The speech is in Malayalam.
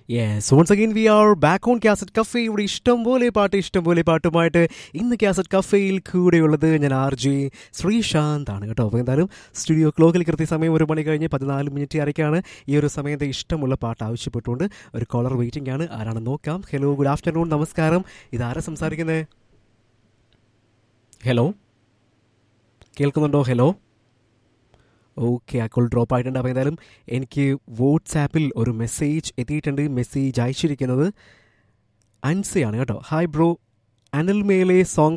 yes once again we are back on cassette cafe ഇവിടെ ഇഷ്ടം പോലെ പാട്ട് ഇഷ്ടം പോലെ പാട്ടുമായിട്ട് ഇന്ന് കാസറ്റ് കഫേയിൽ കൂടെയുള്ളത് ഞാൻ ആർ ജെ ശ്രീശാന്ത് ആണ് കേട്ടോ അപ്പോൾ എന്തായാലും സ്റ്റുഡിയോ ക്ലോക്കിൽ കൃത്യസമയം ഒരു മണി കഴിഞ്ഞ് പതിനാല് മിനിറ്റ് അരയ്ക്കാണ് ഈ ഒരു സമയത്ത് ഇഷ്ടമുള്ള പാട്ട് ആവശ്യപ്പെട്ടുകൊണ്ട് ഒരു കോളർ വെയിറ്റിംഗ് ആണ് ആരാണ് നോക്കാം ഹലോ ഗുഡ് ആഫ്റ്റർനൂൺ നമസ്കാരം ഇതാരാ സംസാരിക്കുന്നത് ഹലോ കേൾക്കുന്നുണ്ടോ ഹലോ ഓക്കെ ആ കോൾ ഡ്രോപ്പ് ആയിട്ടുണ്ട് അപ്പോൾ എന്തായാലും എനിക്ക് വാട്സാപ്പിൽ ഒരു മെസ്സേജ് എത്തിയിട്ടുണ്ട് മെസ്സേജ് അയച്ചിരിക്കുന്നത് അൻസയാണ് കേട്ടോ ഹായ് ബ്രോ അനിൽ മേലെ സോങ്